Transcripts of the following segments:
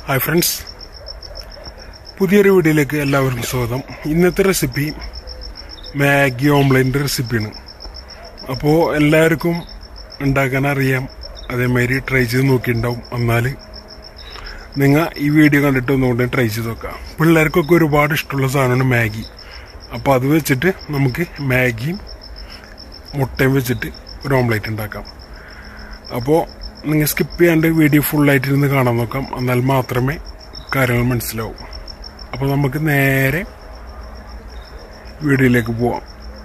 hi friends പുതിയൊരു വീഡിയോയിലേക്ക് എല്ലാവർക്കും സ്വാഗതം ഇന്നത്തെ റെസിപ്പി മാഗി ഓംലെറ്റിൻ്റെ റെസിപ്പിയാണ് അപ്പോൾ എല്ലാവർക്കും ഉണ്ടാക്കാൻ അറിയാം അതേമാതിരി ട്രൈ ചെയ്ത് നോക്കിയിട്ടുണ്ടാവും എന്നാൽ നിങ്ങൾ ഈ വീഡിയോ കണ്ടിട്ട് ഒന്നുകൊണ്ട് ട്രൈ ചെയ്ത് നോക്കാം പിള്ളേർക്കൊക്കെ ഒരുപാട് ഇഷ്ടമുള്ള സാധനമാണ് മാഗി അപ്പോൾ അത് വെച്ചിട്ട് നമുക്ക് മാഗിയും മുട്ടയും വെച്ചിട്ട് ഒരു ഓംലെറ്റ് ഉണ്ടാക്കാം അപ്പോൾ നിങ്ങൾ സ്കിപ്പ് ചെയ്യാണ്ട് വീഡിയോ ഫുള്ളായിട്ട് ഇരുന്ന് കാണാൻ നോക്കാം എന്നാൽ മാത്രമേ കാര്യങ്ങൾ മനസ്സിലാവൂ അപ്പോൾ നമുക്ക് നേരെ വീഡിയോയിലേക്ക് പോവാം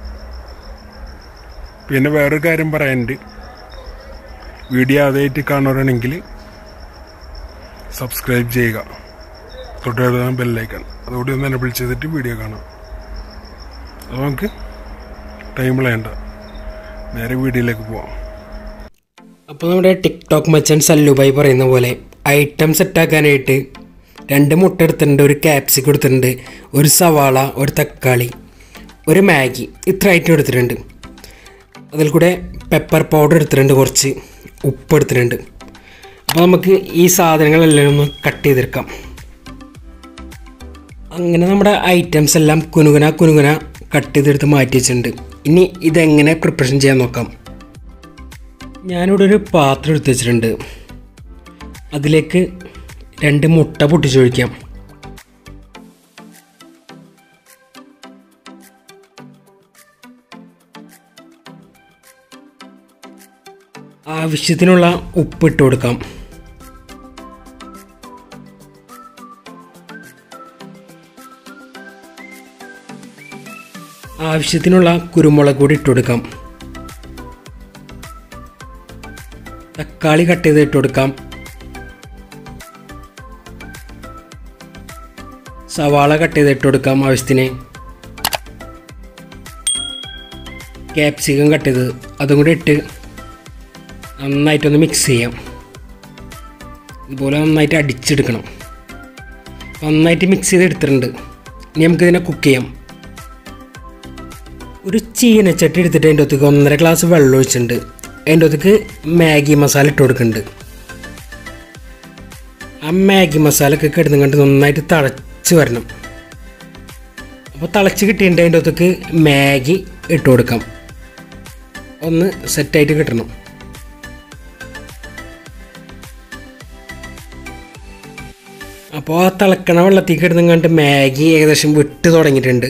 പിന്നെ വേറൊരു കാര്യം പറയാനുണ്ട് വീഡിയോ ആദ്യമായിട്ട് കാണുകയാണെങ്കിൽ സബ്സ്ക്രൈബ് ചെയ്യുക തൊട്ടടുത്ത ബെല്ലൈക്കൺ അതുകൂടി ഒന്ന് എനബിൾ ചെയ്തിട്ട് വീഡിയോ കാണാം അത് നമുക്ക് ടൈം കളയണ്ട നേരെ വീഡിയോയിലേക്ക് പോവാം അപ്പോൾ നമ്മുടെ ടിക്ടോക്ക് മച്ചൻ സല്ലുബായി പറയുന്ന പോലെ ഐറ്റം സെറ്റാക്കാനായിട്ട് രണ്ട് മുട്ട എടുത്തിട്ടുണ്ട് ഒരു ക്യാപ്സിക്കം എടുത്തിട്ടുണ്ട് ഒരു സവാള ഒരു തക്കാളി ഒരു മാഗി ഇത്ര ഐറ്റം എടുത്തിട്ടുണ്ട് അതിൽ കൂടെ പെപ്പർ പൗഡർ എടുത്തിട്ടുണ്ട് കുറച്ച് ഉപ്പ് എടുത്തിട്ടുണ്ട് അപ്പോൾ നമുക്ക് ഈ സാധനങ്ങളെല്ലാം ഒന്ന് കട്ട് ചെയ്തെടുക്കാം അങ്ങനെ നമ്മുടെ ഐറ്റംസ് എല്ലാം കുനുകുന കുനുകുന കട്ട് ചെയ്തെടുത്ത് മാറ്റി വെച്ചിട്ടുണ്ട് ഇനി ഇതെങ്ങനെ പ്രിപ്പറേഷൻ ചെയ്യാൻ നോക്കാം ഞാനിവിടെ ഒരു പാത്രം എടുത്ത് വെച്ചിട്ടുണ്ട് അതിലേക്ക് രണ്ട് മുട്ട പൊട്ടിച്ചൊഴിക്കാം ആവശ്യത്തിനുള്ള ഉപ്പ് ഇട്ട് കൊടുക്കാം ആവശ്യത്തിനുള്ള കുരുമുളക് കൂടി ഇട്ട് കൊടുക്കാം തക്കാളി കട്ട് ചെയ്ത് ഇട്ട് കൊടുക്കാം സവാള കട്ട് ചെയ്ത് ഇട്ട് കൊടുക്കാം ആവശ്യത്തിന് ക്യാപ്സിക്കം കട്ട് ചെയ്ത് അതും കൂടി ഇട്ട് നന്നായിട്ടൊന്ന് മിക്സ് ചെയ്യാം ഇതുപോലെ നന്നായിട്ട് അടിച്ചെടുക്കണം നന്നായിട്ട് മിക്സ് ചെയ്ത് എടുത്തിട്ടുണ്ട് ഇനി നമുക്കിതിനെ കുക്ക് ചെയ്യാം ഒരു ചീനച്ചട്ടി എടുത്തിട്ട് അതിൻ്റെ ഒത്തേക്ക് ഒന്നര ഗ്ലാസ് വെള്ളം ഒഴിച്ചിട്ടുണ്ട് അതിൻ്റെ ഒത്തേക്ക് മാഗി മസാല ഇട്ട് കൊടുക്കുന്നുണ്ട് ആ മാഗി മസാല ഒക്കെ കിടന്നു കണ്ട് നന്നായിട്ട് തിളച്ച് വരണം അപ്പോൾ തിളച്ച് കിട്ടിയിട്ട് അതിൻ്റെ ഒത്തേക്ക് മാഗി ഇട്ട് കൊടുക്കാം ഒന്ന് സെറ്റായിട്ട് കിട്ടണം അപ്പോൾ ആ തിളക്കണ വെള്ളത്തിൽ കിടന്നു കണ്ട് മാഗി ഏകദേശം വിട്ട് തുടങ്ങിയിട്ടുണ്ട്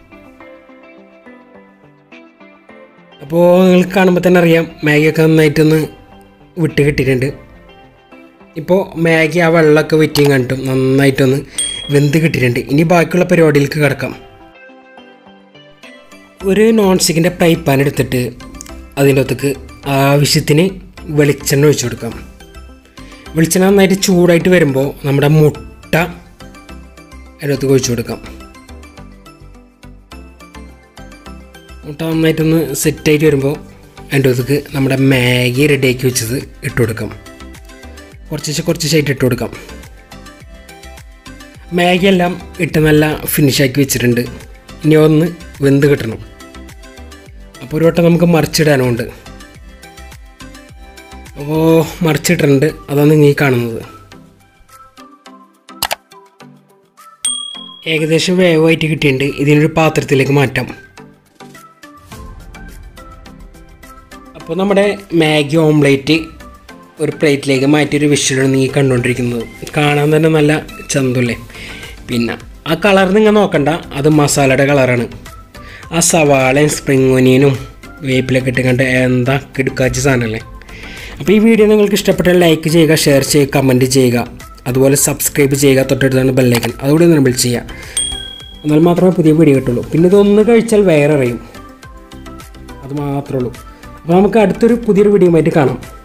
അപ്പോൾ നിങ്ങൾക്ക് കാണുമ്പോൾ തന്നെ അറിയാം മാഗിയൊക്കെ നന്നായിട്ടൊന്ന് വിട്ട് കിട്ടിയിട്ടുണ്ട് ഇപ്പോൾ മാഗി ആ വെള്ളമൊക്കെ വെറ്റിയും കണ്ടിട്ടും നന്നായിട്ടൊന്ന് വെന്ത് കിട്ടിയിട്ടുണ്ട് ഇനി ബാക്കിയുള്ള പരിപാടിയിലേക്ക് കിടക്കാം ഒരു നോൺ സ്റ്റിക്കിൻ്റെ ഫ്രൈ പാൻ എടുത്തിട്ട് അതിൻ്റെ അകത്തേക്ക് ആവശ്യത്തിന് വെളിച്ചെണ്ണ ഒഴിച്ചു കൊടുക്കാം വെളിച്ചെണ്ണ നന്നായിട്ട് ചൂടായിട്ട് വരുമ്പോൾ നമ്മുടെ മുട്ട അതിനകത്ത് ഒഴിച്ചു കൊടുക്കാം മുട്ട നന്നായിട്ടൊന്ന് സെറ്റായിട്ട് വരുമ്പോൾ അതിൻ്റെ അകത്തേക്ക് നമ്മുടെ മാഗി റെഡിയാക്കി വെച്ചത് ഇട്ട് കൊടുക്കാം കുറച്ച് കുറച്ചായിട്ട് ഇട്ട് കൊടുക്കാം മാഗി എല്ലാം ഇട്ട് നല്ല ഫിനിഷാക്കി വെച്ചിട്ടുണ്ട് ഇനി ഒന്ന് വെന്ത് കിട്ടണം അപ്പോൾ ഒരു വട്ടം നമുക്ക് മറിച്ചിടാനുണ്ട് അപ്പോൾ മറിച്ചിട്ടിട്ടുണ്ട് അതാണ് നിങ്ങൾ ഈ കാണുന്നത് ഏകദേശം വേവായിട്ട് കിട്ടിയിട്ടുണ്ട് ഇതിനൊരു പാത്രത്തിലേക്ക് മാറ്റാം അപ്പോൾ നമ്മുടെ മാഗി ഓംലേറ്റ് ഒരു പ്ലേറ്റിലേക്ക് മാറ്റിയൊരു വിഷ്വലാണ് നീ കണ്ടുകൊണ്ടിരിക്കുന്നത് കാണാൻ തന്നെ നല്ല ചന്തല്ലേ പിന്നെ ആ കളർ നിങ്ങൾ നോക്കണ്ട അത് മസാലയുടെ കളറാണ് ആ സവാളയും സ്പ്രിങ് ഒനിയനും വേപ്പിലൊക്കെ ഇട്ട് കണ്ട് എന്താ കിടുക്കാച്ച സാധനമല്ലേ അപ്പോൾ ഈ വീഡിയോ നിങ്ങൾക്ക് ഇഷ്ടപ്പെട്ടാൽ ലൈക്ക് ചെയ്യുക ഷെയർ ചെയ്യുക കമൻറ്റ് ചെയ്യുക അതുപോലെ സബ്സ്ക്രൈബ് ചെയ്യുക തൊട്ടടുത്താണ് ബെല്ലൈക്കൻ അതുകൂടി ഒന്ന് ബിൽ ചെയ്യുക എന്നാൽ മാത്രമേ പുതിയ വീഡിയോ കിട്ടുള്ളൂ പിന്നെ ഇതൊന്ന് കഴിച്ചാൽ വേറെ അറിയും അത് മാത്രമേ ഉള്ളൂ അപ്പോൾ നമുക്ക് അടുത്തൊരു പുതിയൊരു വീഡിയോ ആയിട്ട് കാണാം